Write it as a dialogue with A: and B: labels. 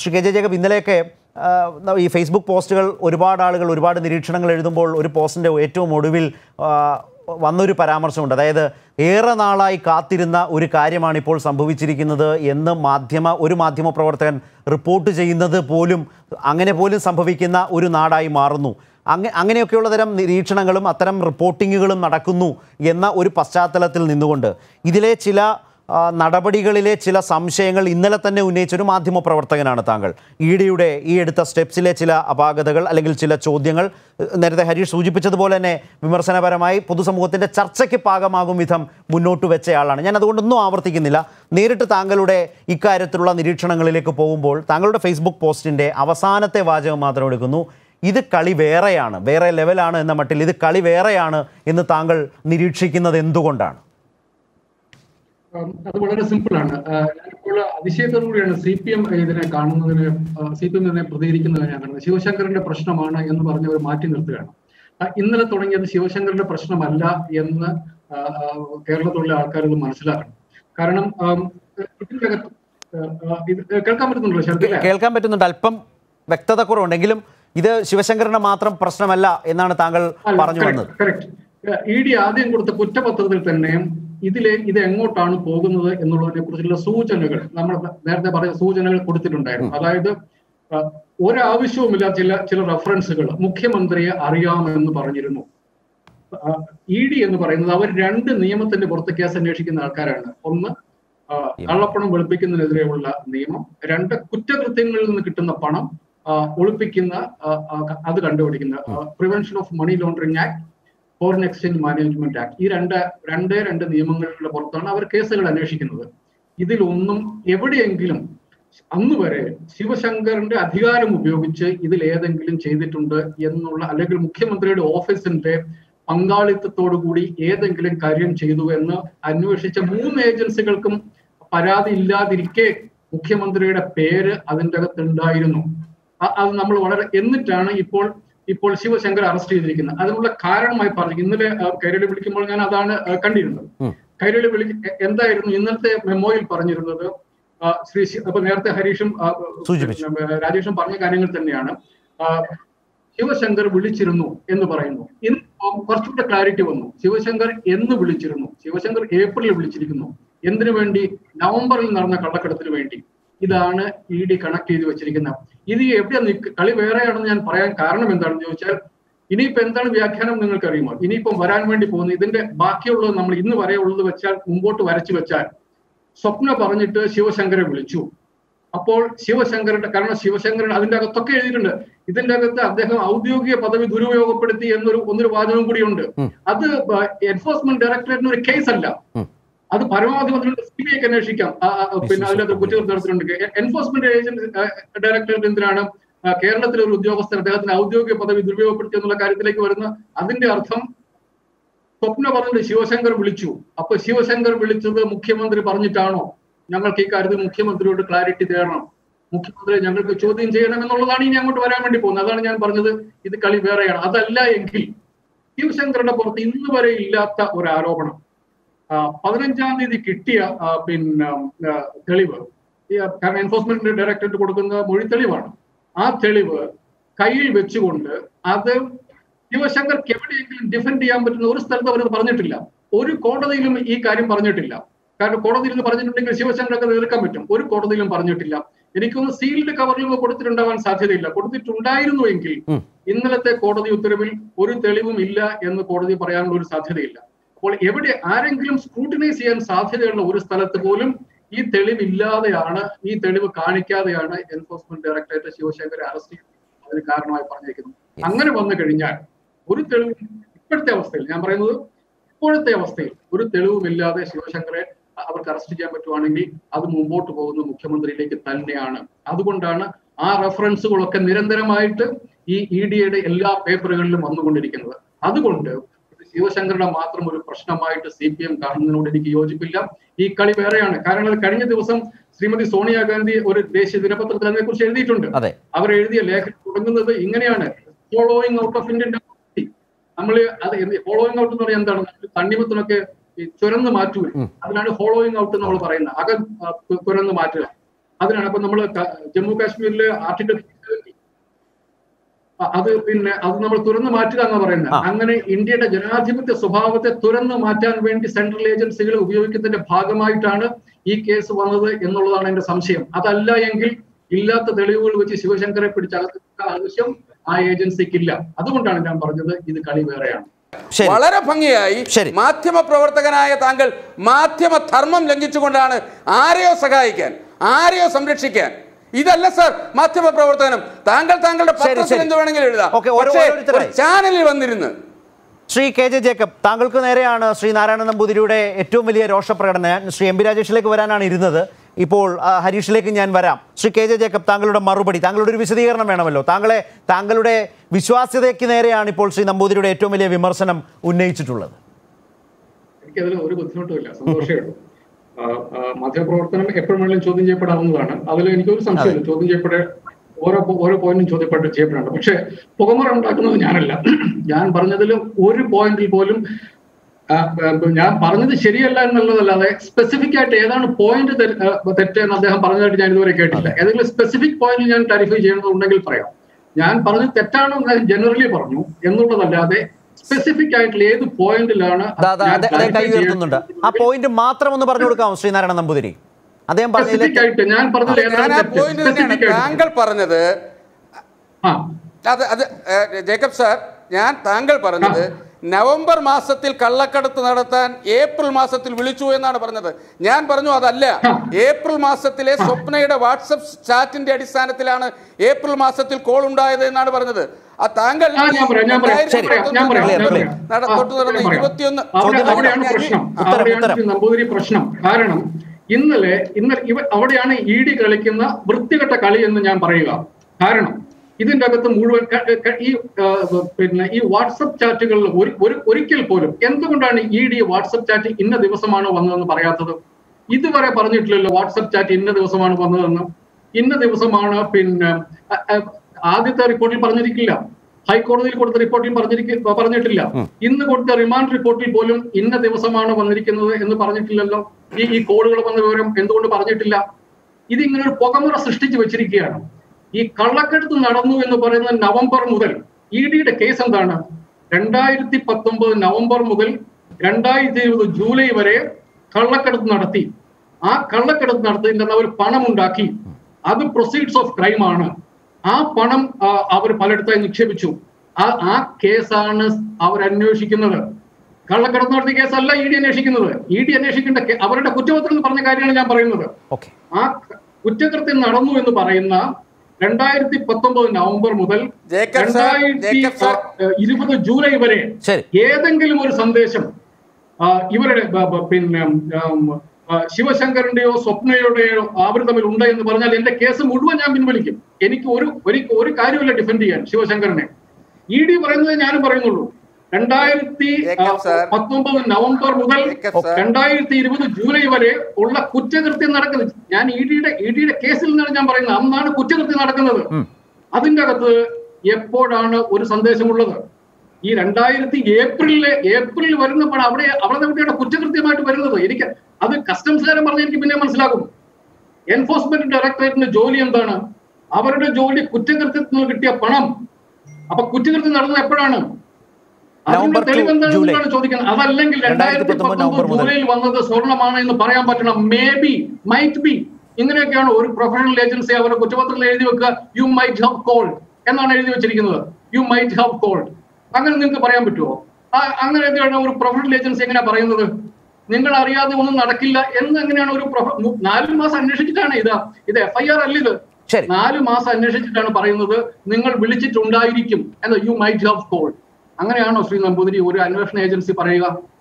A: Shri K J Jacob ഇന്നലെയൊക്കെ ആ, ഈ ഫേസ്ബുക്ക് പോസ്റ്റുകൾ ഒരുപാട് ആളുകൾ ഒരുപാട് നിരീക്ഷണങ്ങൾ എഴുതുമ്പോൾ ഒരു പോസ്റ്റിൻ്റെ ഏറ്റവും ഒടുവിൽ ആ, വന്നൊരു പരാമർശമുണ്ട് അതായത് ഏറെ നാളായി കാത്തിരുന്ന ഒരു കാര്യമാണ് ഇപ്പോൾ സംഭവിച്ചിരിക്കുന്നത് എന്ന് മാധ്യമ ഒരു മാധ്യമ പ്രവർത്തകൻ റിപ്പോർട്ട് ചെയ്യുന്നത് പോലും അങ്ങനെ പോലും സംഭവിക്കുന്ന ഒരു നാടായി മാറുന്നു അങ്ങ അങ്ങനെയൊക്കെയുള്ള തരം നിരീക്ഷണങ്ങളും അത്തരം റിപ്പോർട്ടിങ്ങുകളും നടക്കുന്നു എന്ന ഒരു പശ്ചാത്തലത്തിൽ നിന്നുകൊണ്ട് ഇതിലെ ചില ആ, നടപടികളിലെ ചില സംശയങ്ങൾ ഇന്നലെ തന്നെ ഉന്നയിച്ച ഒരു മാധ്യമ പ്രവർത്തകനാണ് താങ്കൾ ഇ ഡിയുടെ ഈ എടുത്ത സ്റ്റെപ്സിലെ ചില അപാകതകൾ അല്ലെങ്കിൽ ചില ചോദ്യങ്ങൾ ഏഹ്, നേരത്തെ ഹരീഷ് സൂചിപ്പിച്ചതുപോലെ തന്നെ വിമർശനപരമായി പൊതുസമൂഹത്തിൻ്റെ ചർച്ചയ്ക്ക് പാകമാകും വിധം മുന്നോട്ട് വെച്ചയാളാണ് ഞാൻ അതുകൊണ്ടൊന്നും ആവർത്തിക്കുന്നില്ല നേരിട്ട് താങ്കളുടെ ഇക്കാര്യത്തിലുള്ള നിരീക്ഷണങ്ങളിലേക്ക് പോകുമ്പോൾ താങ്കളുടെ ഫേസ്ബുക്ക് പോസ്റ്റിൻ്റെ അവസാനത്തെ വാചകം മാത്രം എടുക്കുന്നു ഇത് കളി വേറെയാണ് വേറെ ലെവലാണ് എന്ന മട്ടിൽ ഇത് കളി വേറെയാണ് എന്ന് താങ്കൾ നിരീക്ഷിക്കുന്നത് എന്തുകൊണ്ടാണ്
B: ഉം, അത് വളരെ സിമ്പിൾ ആണ് ആഹ് ഞാനിപ്പോൾ അതിശയത്തോടുകൂടിയാണ് സി പി എം ഇതിനെ കാണുന്നതിന് സി പി എം ഇതിനെ പ്രതികരിക്കുന്നതിന് ഞാൻ കാണുന്നത് ശിവശങ്കറിന്റെ പ്രശ്നമാണ് എന്ന് പറഞ്ഞ് അവർ മാറ്റി നിർത്തുകയാണ് ആഹ് ഇന്നലെ തുടങ്ങിയത് ശിവശങ്കറിന്റെ പ്രശ്നമല്ല എന്ന് ആഹ് ആഹ് കേരളത്തിലുള്ള ആൾക്കാർ ഇത് മനസ്സിലാക്കണം കാരണം ആം, ഇതിന്റെ അകത്ത് ആഹ് ആഹ് ഇത് കേൾക്കാൻ പറ്റുന്നുണ്ടല്ലോ ശബ്ദം
A: കേൾക്കാൻ പറ്റുന്നുണ്ട് അല്പം വ്യക്തത കുറവുണ്ടെങ്കിലും ഇത് ശിവശങ്കറിന്റെ മാത്രം പ്രശ്നമല്ല എന്നാണ് താങ്കൾ പറഞ്ഞു വന്നത്
B: കറക്റ്റ് ഇ ഡി ആദ്യം കൊടുത്ത കുറ്റപത്രത്തിൽ തന്നെ ഇതിലെ ഇത് എങ്ങോട്ടാണ് പോകുന്നത് എന്നുള്ളതിനെ കുറിച്ചുള്ള സൂചനകൾ നമ്മൾ നേരത്തെ പറഞ്ഞ സൂചനകൾ കൊടുത്തിട്ടുണ്ടായിരുന്നു അതായത് ആ, ഒരാവശ്യവുമില്ല ചില ചില റെഫറൻസുകൾ മുഖ്യമന്ത്രിയെ അറിയാമെന്ന് പറഞ്ഞിരുന്നു ഇ ഡി എന്ന് പറയുന്നത് അവർ രണ്ട് നിയമത്തിന്റെ പുറത്ത് കേസ് അന്വേഷിക്കുന്ന ആൾക്കാരാണ് ഒന്ന് ആ, കള്ളപ്പണം വെളുപ്പിക്കുന്നതിനെതിരെയുള്ള നിയമം രണ്ട് കുറ്റകൃത്യങ്ങളിൽ നിന്ന് കിട്ടുന്ന പണം ആ, ഒളിപ്പിക്കുന്ന ആ, ആ, അത് കണ്ടുപിടിക്കുന്ന prevention of money laundering act foreign exchange management act ഈ രണ്ട് രണ്ടേ രണ്ട് നിയമങ്ങളുടെ പുറത്താണ് അവർ കേസുകൾ അന്വേഷിക്കുന്നത് ഇതിലൊന്നും എവിടെയെങ്കിലും അന്ന് വരെ ശിവശങ്കറിന്റെ അധികാരം ഉപയോഗിച്ച് ഇതിൽ ഏതെങ്കിലും ചെയ്തിട്ടുണ്ട് എന്നുള്ള അല്ലെങ്കിൽ മുഖ്യമന്ത്രിയുടെ ഓഫീസിന്റെ പങ്കാളിത്തത്തോടു കൂടി ഏതെങ്കിലും കാര്യം ചെയ്തു എന്ന് അന്വേഷിച്ച മൂന്ന് ഏജൻസികൾക്കും പരാതി ഇല്ലാതിരിക്കെ മുഖ്യമന്ത്രിയുടെ പേര് അതിൻ്റെ അകത്ത് ഉണ്ടായിരുന്നു അ- അത് നമ്മൾ വളരെ എന്നിട്ടാണ് ഇപ്പോൾ ഇപ്പോൾ ശിവശങ്കർ അറസ്റ്റ് ചെയ്തിരിക്കുന്നത് അതിനുള്ള കാരണമായി പറഞ്ഞു ഇന്നലെ ആ, കൈരളി വിളിക്കുമ്പോൾ ഞാൻ അതാണ് ആ, കണ്ടിരുന്നത്
A: ഉം.
B: കൈരളി വിളി എ- എന്തായിരുന്നു ഇന്നത്തെ മെമ്മോയിൽ പറഞ്ഞിരുന്നത് ആ, ശ്രീ ശി- അപ്പൊ നേരത്തെ ഹരീഷും ആ,
A: സൂചിപ്പിച്ചു.
B: പിന്നെ, രാജേഷും പറഞ്ഞ കാര്യങ്ങൾ തന്നെയാണ് ആ, ശിവശങ്കർ വിളിച്ചിരുന്നു എന്ന് പറയുന്നു ഇന്ന് കുറച്ചുകൂടെ ക്ലാരിറ്റി വന്നു ശിവശങ്കർ എന്ന് വിളിച്ചിരുന്നു ശിവശങ്കർ ഏപ്രിലിൽ വിളിച്ചിരിക്കുന്നു എന്തിനു വേണ്ടി നവംബറിൽ നടന്ന കള്ളക്കടത്തിന് വേണ്ടി ഇതാണ് ഇ ഡി കണക്ട് ചെയ്ത് വെച്ചിരിക്കുന്നത് ഇത് എവിടെ നിക്ക് കളി വേറെയാണെന്ന് ഞാൻ പറയാൻ കാരണം എന്താണെന്ന് ചോദിച്ചാൽ ഇനിയിപ്പോ എന്താണ് വ്യാഖ്യാനം നിങ്ങൾക്ക് അറിയുമോ ഇനിയിപ്പം വരാൻ വേണ്ടി പോകുന്നത് ഇതിന്റെ ബാക്കിയുള്ളത് നമ്മൾ ഇന്ന് വരെ ഉള്ളത് വെച്ചാൽ മുമ്പോട്ട് വരച്ചു വെച്ചാൽ സ്വപ്ന പറഞ്ഞിട്ട് ശിവശങ്കരെ വിളിച്ചു അപ്പോൾ ശിവശങ്കരന്റെ കാരണം ശിവശങ്കരൻ അതിന്റെ അകത്തൊക്കെ എഴുതിയിട്ടുണ്ട് ഇതിന്റെ അകത്ത് അദ്ദേഹം ഔദ്യോഗിക പദവി ദുരുപയോഗപ്പെടുത്തി എന്നൊരു ഒന്നൊരു വാചകം കൂടിയുണ്ട്
A: ഉം.
B: അത് എൻഫോഴ്സ്മെന്റ് ഡയറക്ടറേറ്റിന് ഒരു കേസ് അല്ല
A: ഉം.
B: അത് പരമാവധി വന്നിട്ട് സി ബി ഐക്ക് അന്വേഷിക്കാം ആ, ആ, പിന്നെ അതിനകത്ത് കുറ്റകൃത്യം നടത്തിയിട്ടുണ്ട് എൻഫോഴ്സ്മെന്റ് ഏജന്റ് ഡയറക്ടറേറ്റ് എന്തിനാണ് ആ, കേരളത്തിലെ ഒരു ഉദ്യോഗസ്ഥൻ അദ്ദേഹത്തിന് ഔദ്യോഗിക പദവി ദുരുപയോഗപ്പെടുത്തി എന്നുള്ള കാര്യത്തിലേക്ക് വരുന്ന അതിന്റെ അർത്ഥം സ്വപ്ന പറഞ്ഞത് ശിവശങ്കർ വിളിച്ചു അപ്പൊ ശിവശങ്കർ വിളിച്ചത് മുഖ്യമന്ത്രി പറഞ്ഞിട്ടാണോ ഞങ്ങൾക്ക് ഈ കാര്യത്തിൽ മുഖ്യമന്ത്രിയോട് ക്ലാരിറ്റി തേടണം മുഖ്യമന്ത്രി ഞങ്ങൾക്ക് ചോദ്യം ചെയ്യണം എന്നുള്ളതാണ് ഇനി അങ്ങോട്ട് വരാൻ വേണ്ടി പോകുന്നത് അതാണ് ഞാൻ പറഞ്ഞത് ഇത് കളി വേറെയാണ് അതല്ല എങ്കിൽ ശിവശങ്കറുടെ പുറത്ത് ഇന്ന് വരെ ഇല്ലാത്ത ഒരു ആരോപണം ആ, പതിനഞ്ചാം തീയതി കിട്ടിയ ആ, പിന്നെ ആ, തെളിവ് ഈ, ആ, കാരണം എൻഫോഴ്സ്മെന്റ് ഡയറക്ടറേറ്റ് കൊടുക്കുന്ന മൊഴി തെളിവാണ് ആ തെളിവ് കയ്യിൽ വെച്ചുകൊണ്ട് അത് ശിവശങ്കർക്ക് എവിടെയെങ്കിലും ഡിഫെൻഡ് ചെയ്യാൻ പറ്റുന്ന ഒരു സ്ഥലത്ത് അവർ പറഞ്ഞിട്ടില്ല ഒരു കോടതിയിലും ഈ കാര്യം പറഞ്ഞിട്ടില്ല കാരണം കോടതിയിൽ നിന്ന് പറഞ്ഞിട്ടുണ്ടെങ്കിൽ ശിവശങ്കർക്ക് എതിർക്കാൻ പറ്റും ഒരു കോടതിയിലും പറഞ്ഞിട്ടില്ല എനിക്കൊന്ന് സീൽഡ് കവറിൽ കൊടുത്തിട്ടുണ്ടാവാൻ സാധ്യതയില്ല കൊടുത്തിട്ടുണ്ടായിരുന്നുവെങ്കിൽ
A: ഉം.
B: ഇന്നലത്തെ കോടതി ഉത്തരവിൽ ഒരു തെളിവും ഇല്ല എന്ന് കോടതി പറയാനുള്ള ഒരു സാധ്യതയില്ല അപ്പോൾ എവിടെ ആരെങ്കിലും സ്ക്രൂട്ടിനൈസ് ചെയ്യാൻ സാധ്യതയുള്ള ഒരു സ്ഥലത്ത് പോലും ഈ തെളിവില്ലാതെയാണ് ഈ തെളിവ് കാണിക്കാതെയാണ് എൻഫോഴ്സ്മെന്റ് ഡയറക്ടറേറ്റ് ശിവശങ്കരെ അറസ്റ്റ് ചെയ്തത് അതിന് കാരണമായി പറഞ്ഞിരിക്കുന്നത് അങ്ങനെ വന്നു കഴിഞ്ഞാൽ ഒരു തെളിവ് ഇപ്പോഴത്തെ അവസ്ഥയിൽ ഞാൻ പറയുന്നത് ഇപ്പോഴത്തെ അവസ്ഥയിൽ ഒരു തെളിവുമില്ലാതെ ശിവശങ്കറെ അവർക്ക് അറസ്റ്റ് ചെയ്യാൻ പറ്റുവാണെങ്കിൽ അത് മുമ്പോട്ട് പോകുന്ന മുഖ്യമന്ത്രിയിലേക്ക് തന്നെയാണ് അതുകൊണ്ടാണ് ആ റെഫറൻസുകളൊക്കെ നിരന്തരമായിട്ട് ഈ ഇ ഡിയുടെ എല്ലാ പേപ്പറുകളിലും വന്നുകൊണ്ടിരിക്കുന്നത് അതുകൊണ്ട് ഇത് ശിവശങ്കറുടെ മാത്രം ഒരു പ്രശ്നമായിട്ട് സി പി എം കാണുന്നതിനോട് എനിക്ക് യോജിപ്പില്ല ഈ കളി വേറെയാണ് കാരണം അത് കഴിഞ്ഞ ദിവസം ശ്രീമതി സോണിയാഗാന്ധി ഒരു ദേശീയ ദിനപത്രത്തിൽ അതിനെ കുറിച്ച് എഴുതിയിട്ടുണ്ട്
A: അതെ
B: അവർ എഴുതിയ ലേഖനം തുടങ്ങുന്നത് ഇങ്ങനെയാണ് following out of Indian democracy നമ്മൾ അത് ഫോളോയിങ് ഔട്ട് എന്ന് പറയാൻ എന്താണ് നമ്മൾ തണ്ണിമത്തിനൊക്കെ ഈ ചുരന്ന് മാറ്റുക
A: ഉം.
B: അതിനാണ് ഫോളോയിങ് ഔട്ട് നമ്മൾ പറയുന്നത് അകം ആ, തു- തുരന്ന് മാറ്റുക അതിനാണ് അപ്പൊ നമ്മൾ ജമ്മു കാശ്മീരിലെ ആർട്ടിക്കിൾ അത് പിന്നെ അത് നമ്മൾ തുറന്നു മാറ്റുക എന്ന് പറയുന്നത്
A: ആ.
B: അങ്ങനെ ഇന്ത്യയുടെ ജനാധിപത്യ സ്വഭാവത്തെ തുറന്നു മാറ്റാൻ വേണ്ടി സെൻട്രൽ ഏജൻസികൾ ഉപയോഗിക്കുന്നതിന്റെ ഭാഗമായിട്ടാണ് ഈ കേസ് വന്നത് എന്നുള്ളതാണ് എന്റെ സംശയം അതല്ല എങ്കിൽ ഇല്ലാത്ത തെളിവുകൾ വെച്ച് ശിവശങ്കറെ പിടിച്ചകത്തേണ്ട ആവശ്യം ആ ഏജൻസിക്കില്ല അതുകൊണ്ടാണ് ഞാൻ പറഞ്ഞത് ഇത് കളി വേറെയാണ്
A: ശരി
C: വളരെ ഭംഗിയായി
A: ശരി.
C: മാധ്യമ പ്രവർത്തകനായ താങ്കൾ മാധ്യമ ധർമ്മം ലംഘിച്ചുകൊണ്ടാണ് ആരെയോ സഹായിക്കാൻ ആരെയോ സംരക്ഷിക്കാൻ ഇതല്ല സർ മാധ്യമ പ്രവർത്തനം താങ്കൾ താങ്കളുടെ
A: ശരി,
C: പത്രത്തിൽ
A: ശരി.
C: എന്ത് വേണമെങ്കിലും എഴുതാം
A: ഓക്കേ, ഓരോ-
C: പക്ഷേ
A: ഓരോരുത്തരായി.
C: ഒരു ചാനലിൽ വന്നിരുന്ന്
A: ശ്രീ കെ ജെ ജേക്കബ് താങ്കൾക്ക് നേരെയാണ് ശ്രീ നാരായണ നമ്പൂതിരിയുടെ ഏറ്റവും വലിയ രോഷപ്രകടനം ഞാൻ ശ്രീ എം പി രാജേഷിലേക്ക് വരാനാണ് ഇരുന്നത് ഇപ്പോൾ ആ, ഹരീഷിലേക്ക് ഞാൻ വരാം ശ്രീ കെ ജെ ജേക്കബ് താങ്കളുടെ മറുപടി താങ്കളുടെ ഒരു വിശദീകരണം വേണമല്ലോ താങ്കളെ താങ്കളുടെ വിശ്വാസ്യതയ്ക്ക് നേരെയാണ് ഇപ്പോൾ ശ്രീ നമ്പൂതിരിയുടെ ഏറ്റവും വലിയ വിമർശനം ഉന്നയിച്ചിട്ടുള്ളത്
B: എനിക്കതിൽ ഒരു ബുദ്ധിമുട്ടുമില്ല സന്തോഷമേ ഉള്ളൂ ആ, ആ, മാധ്യമപ്രവർത്തനം എപ്പോഴും വേണമെങ്കിലും ചോദ്യം ചെയ്യപ്പെടാവുന്നതാണ് അതിൽ എനിക്കൊരു സംശയമില്ല ചോദ്യം ചെയ്യപ്പെടേ ഓരോ പോ- ഓരോ പോയിന്റും ചോദ്യപ്പെട്ട് ചെയ്യപ്പെടേണ്ട പക്ഷെ പുകമറ ഉണ്ടാക്കുന്നത് ഞാനല്ല ഞാൻ പറഞ്ഞതിൽ ഒരു പോയിന്റിൽ പോലും ആ, ആ, ഞാൻ പറഞ്ഞത് ശരിയല്ല എന്നുള്ളതല്ലാതെ സ്പെസിഫിക് ആയിട്ട് ഏതാണ് പോയിന്റ് തെറ്റ് എന്ന് അദ്ദേഹം പറഞ്ഞതായിട്ട് ഞാൻ ഇതുവരെ കേട്ടില്ല ഏതെങ്കിലും സ്പെസിഫിക് പോയിന്റ് ഞാൻ ക്ലാരിഫൈ ചെയ്യണമെന്നുണ്ടെങ്കിൽ പറയാം ഞാൻ പറഞ്ഞത് തെറ്റാണെന്ന് അദ്ദേഹം ജനറലി പറഞ്ഞു എന്നുള്ളതല്ലാതെ സ്പെസിഫിക് ആയിട്ടുള്ള ഏത് പോയിന്റിലാണ്
A: ദാ, ദാ,
B: ഞാൻ
A: അതെ- അദ്ദേഹം കൈ
B: clarify
A: ഉയർത്തുന്നുണ്ട് ആ
B: ചെയ്യേണ്ടത്
A: പോയിന്റ് മാത്രം ഒന്ന് പറഞ്ഞു കൊടുക്കാമോ ശ്രീനാരായണ നമ്പൂതിരി അദ്ദേഹം
B: സ്പെസിഫിക്
A: പറഞ്ഞതിലേക്ക്
B: ആയിട്ട് ഞാൻ പറഞ്ഞത്
C: ഞാൻ
B: ഏതാണ്
C: ആ
B: തെറ്റ്?
C: പോയിന്റ് തന്നെയാണ്
B: Specific ആയിട്ട്.
C: താങ്കൾ പറഞ്ഞത്
B: ആ
C: അത് അത് ഏ, ജേക്കബ് സാർ ഞാൻ താങ്കൾ പറഞ്ഞത് നവംബർ മാസത്തിൽ കള്ളക്കടത്ത് നടത്താൻ ഏപ്രിൽ മാസത്തിൽ വിളിച്ചു എന്നാണ് പറഞ്ഞത് ഞാൻ പറഞ്ഞു അതല്ല ഏപ്രിൽ മാസത്തിലെ സ്വപ്നയുടെ വാട്സപ്പ് ചാറ്റിന്റെ അടിസ്ഥാനത്തിലാണ് ഏപ്രിൽ മാസത്തിൽ കോൾ ഉണ്ടായത് എന്നാണ് പറഞ്ഞത് ആ താങ്കൾ
B: ആ, ഞാൻ പറയാം, ഞാൻ പറയാം,
A: ശരി,
B: ഞാൻ പറയാം, ഞാൻ പറയാം, ഞാൻ
A: clear,
B: പറയാം.
C: നട-
B: ആ,
C: തൊട്ട് നടന്ന
B: ഞാൻ പറയാം.
C: ഇരുപത്തിയൊന്ന്
B: അവിടെ-
A: ചോദ്യം
B: അവിടെയാണ്
A: ഞാൻ-
B: പ്രശ്നം
A: ഉത്തരം,
B: അവിടെയാണ്
A: ഉത്തരം.
B: ശ്രീ നമ്പൂതിരി പ്രശ്നം കാരണം ഇന്നലെ ഇന്നലെ ഇവ അവിടെയാണ് ഇ ഡി കളിക്കുന്ന വൃത്തികെട്ട കളി എന്ന് ഞാൻ പറയുക കാരണം ഇതിന്റെ അകത്ത് മുഴുവൻ ക- ക- ഈ ആ, പിന്നെ ഈ വാട്സപ്പ് ചാറ്റുകളിൽ ഒരു ഒരു- ഒരിക്കൽ പോലും എന്തുകൊണ്ടാണ് ഇ ഡി വാട്സപ്പ് ചാറ്റ് ഇന്ന ദിവസമാണ് വന്നതെന്ന് പറയാത്തത് ഇതുവരെ പറഞ്ഞിട്ടില്ലല്ലോ വാട്സപ്പ് ചാറ്റ് ഇന്ന ദിവസമാണ് വന്നതെന്ന് ഇന്ന ദിവസമാണ് പിന്നെ അ- അ- ആദ്യത്തെ റിപ്പോർട്ടിൽ പറഞ്ഞിരിക്കില്ല ഹൈക്കോടതിയിൽ കൊടുത്ത റിപ്പോർട്ടിൽ പറഞ്ഞിരിക്ക പറഞ്ഞിട്ടില്ല ഇന്ന് കൊടുത്ത റിമാൻഡ് റിപ്പോർട്ടിൽ പോലും ഇന്ന ദിവസമാണ് വന്നിരിക്കുന്നത് എന്ന് പറഞ്ഞിട്ടില്ലല്ലോ ഈ ഈ കോളുകൾ വന്ന വിവരം എന്തുകൊണ്ട് പറഞ്ഞിട്ടില്ല ഇത് ഇങ്ങനെ ഒരു പുകമുറ സൃഷ്ടിച്ചു വെച്ചിരിക്കുകയാണ് ഈ കള്ളക്കടത്ത് നടന്നു എന്ന് പറയുന്ന നവംബർ മുതൽ ഇ ഡിയുടെ കേസ് എന്താണ് രണ്ടായിരത്തി പത്തൊമ്പത് നവംബർ മുതൽ രണ്ടായിരത്തി ഇരുപത് ജൂലൈ വരെ കള്ളക്കടത്ത് നടത്തി ആ കള്ളക്കടത്ത് നടത്തിയതിന്റെ അവർ പണം ഉണ്ടാക്കി അത് പ്രൊസീഡ്സ് ഓഫ് ക്രൈം ആണ് ആ പണം അവർ പലയിടത്തായി നിക്ഷേപിച്ചു ആ ആ കേസാണ് അവർ അന്വേഷിക്കുന്നത് കള്ളക്കടത്ത് നടത്തിയ കേസല്ല ഇ ഡി അന്വേഷിക്കുന്നത് ഇ ഡി അന്വേഷിക്കേണ്ട കേ- അവരുടെ കുറ്റപത്രത്തിൽ പറഞ്ഞ കാര്യമാണ് ഞാൻ പറയുന്നത്
A: ഓക്കെ
B: ആ കുറ്റകൃത്യം നടന്നു എന്ന് പറയുന്ന രണ്ടായിരത്തി പത്തൊമ്പത് നവംബർ മുതൽ
C: ജേക്കബ് സാർ,
B: രണ്ടായിരത്തി
C: ജേക്കബ് സാർ.
B: ഇരുപത് ജൂലൈ വരെ
A: ശരി
B: ഏതെങ്കിലും ഒരു സന്ദേശം ആ, ഇവരുടെ ബ- ബ- പിന്നെ ഉം, ആ, ശിവശങ്കറിന്റെയോ സ്വപ്നയുടെയോ അവർ തമ്മിൽ ഉണ്ട് എന്ന് പറഞ്ഞാൽ എന്റെ കേസ് മുഴുവൻ ഞാൻ പിൻവലിക്കും എനിക്ക് ഒരു ഒരു- ഒരു കാര്യമില്ല ഡിഫെൻഡ് ചെയ്യാൻ ശിവശങ്കറിനെ ഇ ഡി പറയുന്നത് ഞാനും പറയുന്നുള്ളൂ രണ്ടായിരത്തി
C: ജേക്കബ് സാർ.
B: പത്തൊമ്പത് നവംബർ മുതൽ
C: ജേക്കബ് സാർ.
B: രണ്ടായിരത്തി ഇരുപത് ജൂലൈ വരെ ഉള്ള കുറ്റകൃത്യം നടക്കുന്നത് ഞാൻ ഇ ഡിയുടെ ഇ ഡിയുടെ കേസിൽ നിന്നാണ് ഞാൻ പറയുന്നത് അന്നാണ് കുറ്റകൃത്യം നടക്കുന്നത് അതിന്റെ അകത്ത് എപ്പോഴാണ് ഒരു സന്ദേശമുള്ളത് ഈ രണ്ടായിരത്തി ഏപ്രിലിലെ ഏപ്രിലിൽ വരുന്ന പണം അവിടെ അവിടെ എവിടെയാണ് കുറ്റകൃത്യമായിട്ട് വരുന്നത് എനിക്ക് അത് കസ്റ്റംസുകാരൻ പറഞ്ഞ എനിക്ക് പിന്നെ മനസ്സിലാകും എൻഫോഴ്സ്മെന്റ് ഡയറക്ടറേറ്റിന്റെ ജോലി എന്താണ് അവരുടെ ജോലി കുറ്റകൃത്യത്തിൽ നിന്ന് കിട്ടിയ പണം അപ്പൊ കുറ്റകൃത്യം നടന്നത് എപ്പോഴാണ് അതിനുള്ള
A: നവംബർ ടു,
B: തെളിവ്
A: ജൂലൈ.
B: എന്താണെന്നാണ് ചോദിക്കുന്നത് അതല്ലെങ്കിൽ രണ്ടായിരത്തി
A: 2019 നവംബർ
B: പത്തൊമ്പത്
A: മുതൽ.
B: ജൂലൈയിൽ വന്നത് സ്വർണ്ണമാണ് എന്ന് പറയാൻ പറ്റണം മേ ബി മൈറ്റ് ബി ഇങ്ങനെയൊക്കെയാണ് ഒരു പ്രൊഫഷണൽ ഏജൻസി അവരുടെ കുറ്റപത്രത്തിൽ എഴുതി വെക്കുക യു മൈറ്റ് ഹാവ് കോൾഡ് എന്നാണ് എഴുതി വെച്ചിരിക്കുന്നത് യു മൈറ്റ് ഹാവ് കോൾഡ് അങ്ങനെ നിങ്ങൾക്ക് പറയാൻ പറ്റുമോ ആ അങ്ങനെ എന്താണ് ഒരു പ്രൊഫഷണൽ ഏജൻസി എങ്ങനെയാ പറയുന്നത് നിങ്ങൾ അറിയാതെ ഒന്നും നടക്കില്ല എന്ന് എങ്ങനെയാണ് ഒരു പ്രൊഫ- മു- നാല് മാസം അന്വേഷിച്ചിട്ടാണ് ഇത് ഇത് എഫ് ഐ ആർ അല്ല ഇത്
A: ശരി
B: നാല് മാസം അന്വേഷിച്ചിട്ടാണ് പറയുന്നത് നിങ്ങൾ വിളിച്ചിട്ടുണ്ടായിരിക്കും എന്ന് യു മൈറ്റ് ഹാവ് കോൾഡ് അങ്ങനെയാണോ ശ്രീ നമ്പൂതിരി ഒരു അന്വേഷണ ഏജൻസി പറയുക